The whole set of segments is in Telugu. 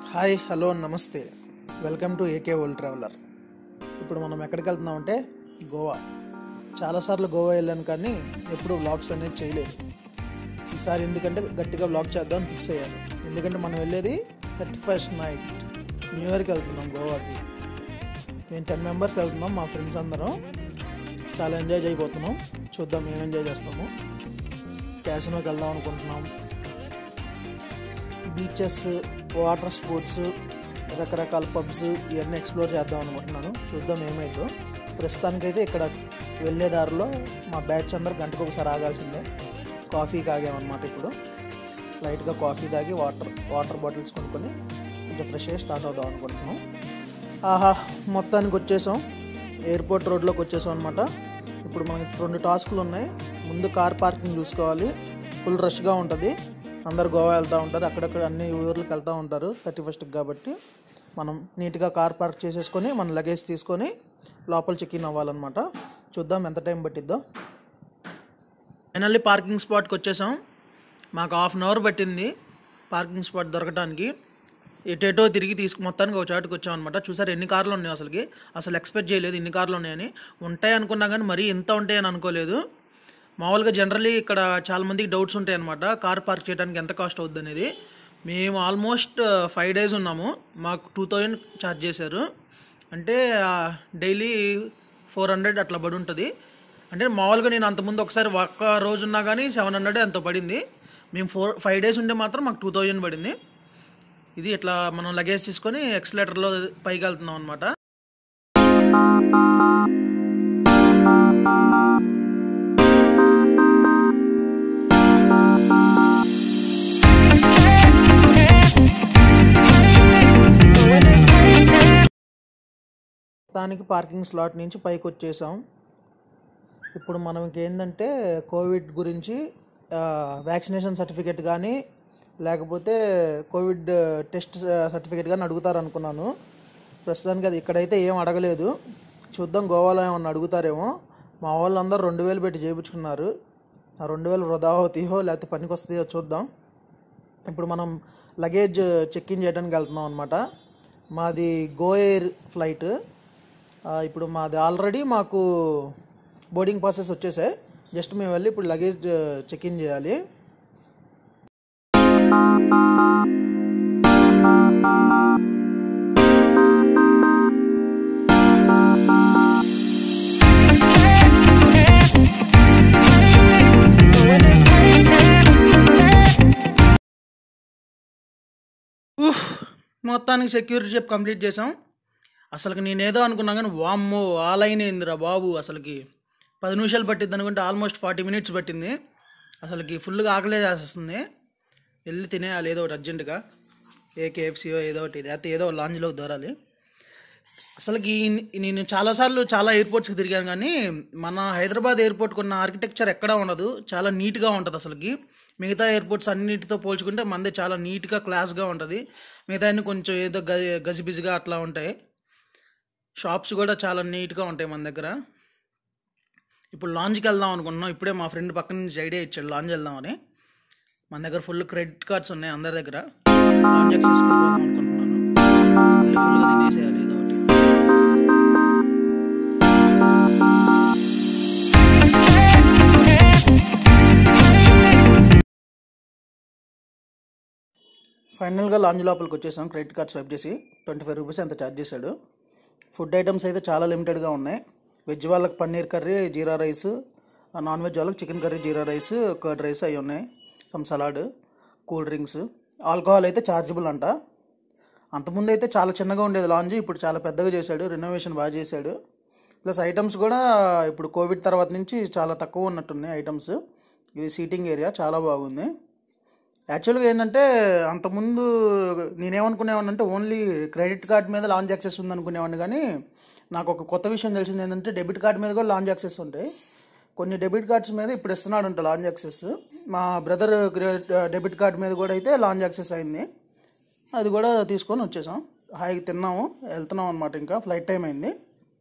హాయ్ హలో నమస్తే welcome to AK world traveller ఇప్పుడు మనం ఎక్కడికి వెళ్తున్నామంటే గోవా చాలాసార్లు గోవా వెళ్ళాను కానీ ఎప్పుడు వ్లాగ్స్ అనేది చేయలేదు ఈసారి ఎందుకంటే గట్టిగా వ్లాగ్ చేద్దామని ఫిక్స్ అయ్యాను ఎందుకంటే మనం వెళ్ళేది థర్టీ ఫస్ట్ నైట్ న్యూ ఇయర్కి వెళ్తున్నాం గోవాకి మేము టెన్ మెంబర్స్ వెళ్తున్నాం మా ఫ్రెండ్స్ అందరం చాలా ఎంజాయ్ చేయబోతున్నాం చూద్దాం ఏం ఎంజాయ్ చేస్తాము క్యాసినోకి వెళ్దాం అనుకుంటున్నాం బీచెస్ వాటర్ స్పోర్ట్స్ రకరకాల పబ్స్ ఇవన్నీ ఎక్స్ప్లోర్ చేద్దాం అనుకుంటున్నాను చూద్దాం ఏమైందో ప్రస్తుతానికైతే ఇక్కడ వెళ్ళే దారిలో మా బ్యాచ్ అందరు గంటకు ఒకసారి ఆగాల్సిందే కాఫీ కాగామన్నమాట ఇప్పుడు లైట్గా కాఫీ తాగి వాటర్ వాటర్ బాటిల్స్ కొనుక్కొని కొంచెం ఫ్రెష్గా స్టార్ట్ అవుదాం అనుకుంటున్నాం ఆహా మొత్తానికి వచ్చేసాం ఎయిర్పోర్ట్ రోడ్లోకి వచ్చేసాం అనమాట ఇప్పుడు మనకి రెండు టాస్క్లు ఉన్నాయి ముందు కార్ పార్కింగ్ చూసుకోవాలి ఫుల్ రష్గా ఉంటుంది అందరు గోవా వెళ్తూ ఉంటారు అక్కడక్కడ అన్ని ఊర్లకు వెళ్తూ ఉంటారు థర్టీ ఫస్ట్కి కాబట్టి మనం నీట్గా కార్ పార్క్ చేసేసుకొని మన లగేజ్ తీసుకొని లోపల చెక్ ఇన్ అవ్వాలన్నమాట చూద్దాం ఎంత టైం పట్టిద్దో ఫైనల్లీ పార్కింగ్ స్పాట్కి వచ్చేసాం మాకు హాఫ్ అన్ అవర్ పట్టింది పార్కింగ్ స్పాట్ దొరకడానికి ఎటేటో తిరిగి తీసుకు మొత్తానికి ఒక చాటుకు వచ్చాం అనమాట చూసారు ఎన్ని కార్లు ఉన్నాయి అసలుకి అసలు ఎక్స్పెక్ట్ చేయలేదు ఇన్ని కార్లు ఉన్నాయని ఉంటాయి అనుకున్నా కానీ మరీ ఇంత ఉంటాయని అనుకోలేదు మామూలుగా జనరలీ ఇక్కడ చాలా మందికి డౌట్స్ ఉంటాయి అనమాట కార్ పార్క్ చేయడానికి ఎంత కాస్ట్ అవుద్ది అనేది మేము ఆల్మోస్ట్ ఫైవ్ డేస్ ఉన్నాము మాకు టూ థౌజండ్ ఛార్జ్ చేశారు అంటే డైలీ ఫోర్ హండ్రెడ్ అట్లా పడి ఉంటుంది అంటే మామూలుగా నేను అంతకుముందు ఒకసారి ఒక్క రోజు ఉన్నా కానీ సెవెన్ హండ్రెడ్ ఎంతో పడింది మేము ఫోర్ ఫైవ్ డేస్ ఉంటే మాత్రం మాకు టూ థౌజండ్ పడింది ఇది ఇట్లా మనం లగేజ్ తీసుకొని ఎక్స్లేటర్లో పైకి వెళ్తున్నాం అనమాట దానికి పార్కింగ్ స్లాట్ నుంచి పైకి వచ్చేసాం ఇప్పుడు మనకి ఏంటంటే కోవిడ్ గురించి వ్యాక్సినేషన్ సర్టిఫికేట్ కానీ లేకపోతే కోవిడ్ టెస్ట్ సర్టిఫికేట్ కానీ అడుగుతారు అనుకున్నాను ప్రస్తుతానికి అది ఇక్కడైతే ఏం అడగలేదు చూద్దాం గోవాలో ఏమన్నా అడుగుతారేమో మా వాళ్ళందరూ రెండు వేలు పెట్టి చేయించుకున్నారు ఆ రెండు వేలు వృధా అవుతాయో లేకపోతే పనికి వస్తాయో చూద్దాం ఇప్పుడు మనం లగేజ్ చెక్ ఇన్ చేయడానికి వెళ్తున్నాం అనమాట మాది గో ఎయిర్ ఫ్లైట్ ఆ, ఇప్పుడు మాది ఆల్రెడీ మాకు బోర్డింగ్ పాసెస్ వచ్చేసాయి జస్ట్ మేము వెళ్ళి ఇప్పుడు లగేజ్ చెక్ ఇన్ చేయాలి ఉఫ్ మొత్తానికి సెక్యూరిటీ చెప్ కంప్లీట్ చేసాం అసలుకి నేనేదో అనుకున్నా కానీ వామ్మో ఆ లైన్ ఏందిరా బాబు అసలుకి పది నిమిషాలు పట్టింది అనుకుంటే ఆల్మోస్ట్ ఫార్టీ మినిట్స్ పట్టింది అసలుకి ఫుల్గా ఆకలే చేస్తుంది వెళ్ళి తినేయాలి ఏదో ఒకటి అర్జెంటుగా ఏ కేఎఫ్సీయో ఏదో ఒకటి లేకపోతే ఏదో లాంజ్లోకి దూరాలి అసలుకి ఈ- నేను చాలాసార్లు చాలా ఎయిర్పోర్ట్స్కి తిరిగాను కానీ మన హైదరాబాద్ ఎయిర్పోర్ట్కి ఉన్న ఆర్కిటెక్చర్ ఎక్కడా ఉండదు చాలా నీట్గా ఉంటుంది అసలుకి మిగతా ఎయిర్పోర్ట్స్ అన్నిటితో పోల్చుకుంటే మనది చాలా నీట్గా క్లాస్గా ఉంటుంది మిగతా అన్ని కొంచెం ఏదో గ గజిబిజిగా అట్లా ఉంటాయి షాప్స్ కూడా చాలా నీట్గా ఉంటాయి మన దగ్గర ఇప్పుడు లాంజ్కి వెళ్దాం అనుకుంటున్నాం ఇప్పుడే మా ఫ్రెండ్ పక్కన నుంచి ఐడియా ఇచ్చాడు లాంజ్ వెళ్దామని మన దగ్గర ఫుల్ క్రెడిట్ కార్డ్స్ ఉన్నాయి అందరి దగ్గర లాంజ్ యాక్సెస్కి వెళ్ళిపోదాం అనుకుంటున్నాను వెళ్ళి ఫుల్గా తినేసేయాలి ఏదో ఒకటి ఫైనల్గా లాంజ్ లోపలికి వచ్చేసాం క్రెడిట్ కార్డ్ స్వైప్ చేసి ట్వంటీ ఫైవ్ రూపీస్ అంత ఛార్జ్ చేశాడు ఫుడ్ ఐటమ్స్ అయితే చాలా లిమిటెడ్గా ఉన్నాయి వెజ్ వాళ్ళకి paneer curry jeera rice non veg వాళ్ళకి chicken curry jeera rice curd rice అవి ఉన్నాయి some salad cool drinks alcohol అయితే ఛార్జబుల్ అంట అంతకుముందు అయితే చాలా చిన్నగా ఉండేది లాంజ్ ఇప్పుడు చాలా పెద్దగా చేశాడు రెనోవేషన్ బాగా చేశాడు ప్లస్ ఐటమ్స్ కూడా ఇప్పుడు కోవిడ్ తర్వాత నుంచి చాలా తక్కువ ఉన్నట్టున్నాయి ఐటమ్స్ ఇది సీటింగ్ ఏరియా చాలా బాగుంది యాక్చువల్గా ఏంటంటే అంతకుముందు నేనేమనుకునేవాడిని అంటే ఓన్లీ క్రెడిట్ కార్డ్ మీద లాంచ్ యాక్సెస్ ఉంది అనుకునేవాడిని కానీ నాకు ఒక కొత్త విషయం తెలిసింది ఏంటంటే డెబిట్ కార్డ్ మీద కూడా లాంచ్ యాక్సెస్ ఉంటాయి కొన్ని డెబిట్ కార్డ్స్ మీద ఇప్పుడు ఇస్తున్నాడు అంట లాంచ్ యాక్సెస్ మా బ్రదర్ డెబిట్ కార్డ్ మీద కూడా అయితే లాంచ్ యాక్సెస్ అయింది అది కూడా తీసుకొని వచ్చేసాం హాయిగా తిన్నాము వెళ్తున్నాం అనమాట ఇంకా ఫ్లైట్ టైం అయింది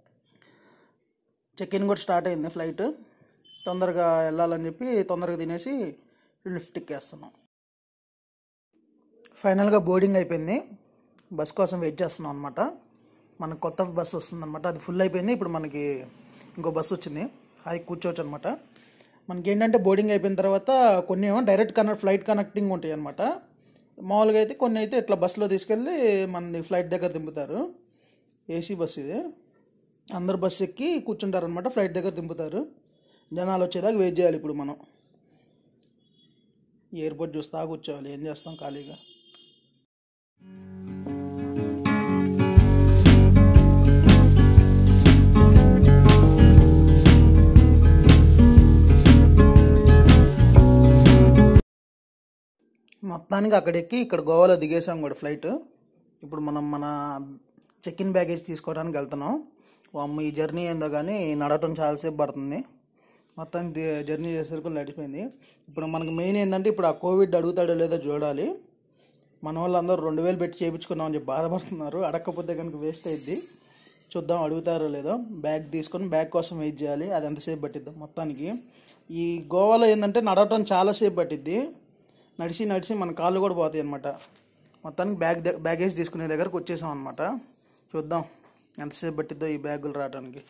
చెక్ ఇన్ కూడా స్టార్ట్ అయింది ఫ్లైట్ తొందరగా వెళ్ళాలని చెప్పి తొందరగా తినేసి లిఫ్ట్ ఎక్కేస్తున్నాం ఫైనల్గా బోర్డింగ్ అయిపోయింది బస్ కోసం వెయిట్ చేస్తున్నాం అనమాట మనకు కొత్త బస్సు వస్తుందన్నమాట అది ఫుల్ అయిపోయింది ఇప్పుడు మనకి ఇంకో బస్సు వచ్చింది అది కూర్చోవచ్చు అనమాట మనకి ఏంటంటే బోర్డింగ్ అయిపోయిన తర్వాత కొన్ని ఏమో డైరెక్ట్ కనెక్ట్ ఫ్లైట్ కనెక్టింగ్ ఉంటాయి అనమాట మామూలుగా అయితే కొన్ని అయితే ఇట్లా బస్సులో తీసుకెళ్ళి మన ఫ్లైట్ దగ్గర దింపుతారు ఏసీ బస్సు ఇది అందరు బస్సు ఎక్కి కూర్చుంటారు అనమాట ఫ్లైట్ దగ్గర దింపుతారు జనాలు వచ్చేదాకా వెయిట్ చేయాలి ఇప్పుడు మనం ఎయిర్పోర్ట్ చూస్తా కూర్చోవాలి ఏం చేస్తాం ఖాళీగా మొత్తానికి అక్కడ ఎక్కి ఇక్కడ గోవాలో దిగేసాం కూడా ఫ్లైట్ ఇప్పుడు మనం మన చెక్ ఇన్ బ్యాగేజ్ తీసుకోవడానికి వెళ్తున్నాం అమ్మ ఈ జర్నీ ఏందో కానీ నడవటం చాలాసేపు పడుతుంది మొత్తానికి జర్నీ చేసేసరికి నడిపోయింది ఇప్పుడు మనకు మెయిన్ ఏంటంటే ఇప్పుడు ఆ కోవిడ్ అడుగుతాడో లేదో చూడాలి మన వాళ్ళందరూ రెండు వేలు పెట్టి చేయించుకున్నామని చెప్పి బాధపడుతున్నారు అడగకపోతే కనుక వేస్ట్ అయ్యిద్ది చూద్దాం అడుగుతారో లేదో బ్యాగ్ తీసుకొని బ్యాగ్ కోసం వెయిట్ చేయాలి అది ఎంతసేపు పట్టిద్దాం మొత్తానికి ఈ గోవాలో ఏంటంటే నడవటం చాలాసేపు పట్టిద్ది నడిచి నడిచి మన కాళ్ళు కూడా పోతాయి అనమాట మొత్తానికి బ్యాగ్ ద- బ్యాగేజ్ తీసుకునే దగ్గరకు వచ్చేసాం అనమాట చూద్దాం ఎంతసేపు పట్టిద్దో ఈ బ్యాగులు రావడానికి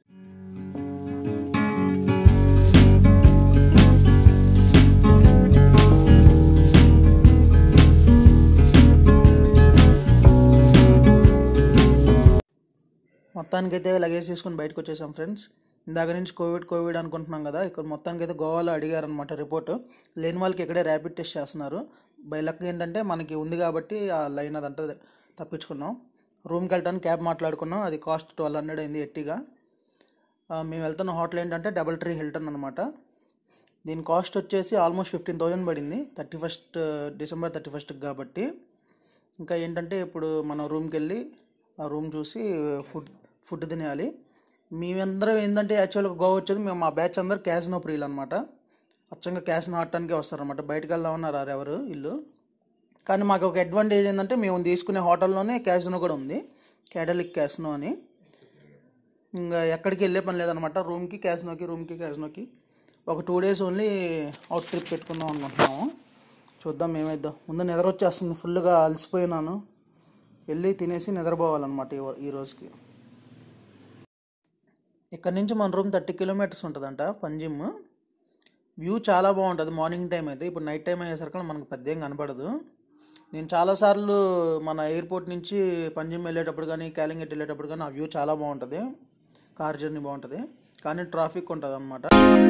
మొత్తానికైతే లగేజ్ తీసుకుని బయటకు వచ్చేసాం ఫ్రెండ్స్ ఇందాక నుంచి కోవిడ్ కోవిడ్ అనుకుంటున్నాం కదా ఇక్కడ మొత్తానికైతే గోవాలో అడిగారనమాట రిపోర్ట్ లేని వాళ్ళకి ఇక్కడే ర్యాపిడ్ టెస్ట్ చేస్తున్నారు బై లక్ ఏంటంటే మనకి ఉంది కాబట్టి ఆ లైన్ అదంతా తప్పించుకున్నాం రూమ్కి వెళ్ళడానికి క్యాబ్ మాట్లాడుకున్నాం అది కాస్ట్ ట్వెల్వ్ హండ్రెడ్ అయింది ఎట్టిగా ఆ, మేము వెళ్తున్న హోటల్ ఏంటంటే డబల్ ట్రీ హిల్టన్ అనమాట దీని కాస్ట్ వచ్చేసి ఆల్మోస్ట్ ఫిఫ్టీన్ థౌజండ్ పడింది థర్టీ ఫస్ట్ డిసెంబర్ థర్టీ ఫస్ట్కి కాబట్టి ఇంకా ఏంటంటే ఇప్పుడు మనం రూమ్కి వెళ్ళి ఆ రూమ్ చూసి ఫుడ్ ఫుడ్ తినేయాలి మేమందరం ఏంటంటే యాక్చువల్గా గోవా వచ్చేది మేము మా బ్యాచ్ అందరు క్యాసినో ప్రియులు అనమాట అచ్చంగా క్యాసినో ఆడటానికే వస్తారనమాట బయటకు వెళ్దామన్నారు రారు ఎవరు ఇల్లు కానీ మాకు ఒక అడ్వాంటేజ్ ఏంటంటే మేము తీసుకునే హోటల్లోనే క్యాసినో కూడా ఉంది క్యాటలిక్ క్యాసినో అని ఇంకా ఎక్కడికి వెళ్ళే పని లేదనమాట రూమ్కి క్యాసినోకి రూమ్కి క్యాసినోకి ఒక two days only out trip పెట్టుకుందాం అనుకుంటున్నాము చూద్దాం ఏమైద్దాం ముందు నిద్ర వచ్చేస్తుంది ఫుల్గా అలసిపోయినాను వెళ్ళి తినేసి నిద్రపోవాలన్నమాట ఈ ఈ రోజుకి ఇక్కడ నుంచి మన రూమ్ థర్టీ కిలోమీటర్స్ ఉంటుందంట పంజిమ్ వ్యూ చాలా బాగుంటుంది మార్నింగ్ టైం అయితే ఇప్పుడు నైట్ టైం అయ్యేసరికి మనకు పెద్ద ఏం కనపడదు నేను చాలాసార్లు మన ఎయిర్పోర్ట్ నుంచి పంజిమ్ వెళ్ళేటప్పుడు కానీ క్యాలింగెట్ వెళ్ళేటప్పుడు కానీ ఆ వ్యూ చాలా బాగుంటుంది కార్ జర్నీ బాగుంటుంది కానీ ట్రాఫిక్ ఉంటుంది అనమాట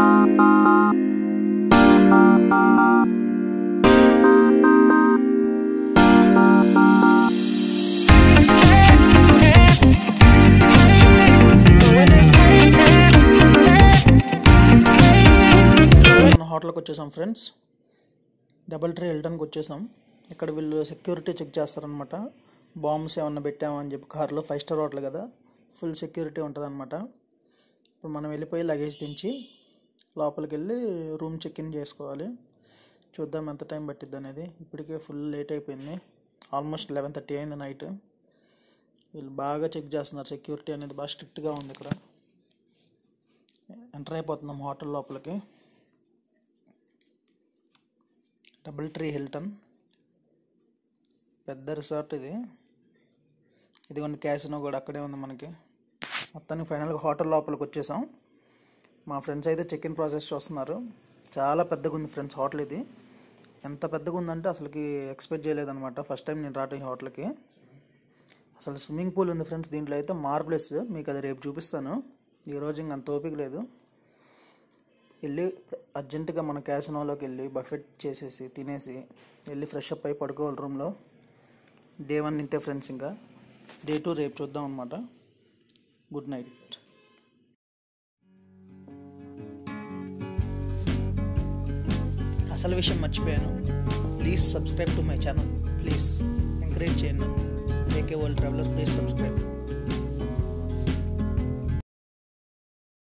మన హోటల్కి వచ్చేసాం ఫ్రెండ్స్ డబల్ ట్రీ హిల్టన్కి వచ్చేసాం ఇక్కడ వీళ్ళు సెక్యూరిటీ చెక్ చేస్తారనమాట బాంబ్స్ ఏమన్నా పెట్టామని చెప్పి కార్లో ఫైవ్ స్టార్ హోటల్ కదా ఫుల్ సెక్యూరిటీ ఉంటుందన్నమాట ఇప్పుడు మనం వెళ్ళిపోయి లగేజ్ దించి లోపలికి వెళ్ళి రూమ్ చెక్ ఇన్ చేసుకోవాలి చూద్దాం ఎంత టైం పట్టిద్ది అనేది ఇప్పటికే ఫుల్ లేట్ అయిపోయింది ఆల్మోస్ట్ లెవెన్ థర్టీ అయింది నైట్ వీళ్ళు బాగా చెక్ చేస్తున్నారు సెక్యూరిటీ అనేది బాగా స్ట్రిక్ట్గా ఉంది ఇక్కడ ఎంటర్ అయిపోతున్నాం హోటల్ లోపలికి డబుల్ ట్రీ హిల్టన్ పెద్ద రిసార్ట్ ఇది ఇది కొన్ని క్యాసినో కూడా అక్కడే ఉంది మనకి మొత్తానికి ఫైనల్గా హోటల్ లోపలికి వచ్చేసాం మా ఫ్రెండ్స్ అయితే చెక్ ఇన్ ప్రాసెస్ చూస్తున్నారు చాలా పెద్దగా ఉంది ఫ్రెండ్స్ హోటల్ ఇది ఎంత పెద్దగా ఉందంటే అసలుకి ఎక్స్పెక్ట్ చేయలేదన్నమాట ఫస్ట్ టైం నేను రావటం ఈ హోటల్కి అసలు స్విమ్మింగ్ పూల్ ఉంది ఫ్రెండ్స్ దీంట్లో అయితే మార్బులెస్ మీకు అది రేపు చూపిస్తాను ఈరోజు ఇంక అంత ఓపిక లేదు వెళ్ళి అర్జెంటుగా మన క్యాసినోలోకి వెళ్ళి బఫెట్ చేసేసి తినేసి వెళ్ళి ఫ్రెష్ అప్ అయి పడుకోవాలి రూమ్లో డే వన్ ఇంతే ఫ్రెండ్స్ ఇంకా డే టూ రేపు చూద్దాం అనమాట గుడ్ నైట్ అసలు విషయం మర్చిపోయాను please subscribe to my channel please encourage చేయండి నన్ను AK world traveller please subscribe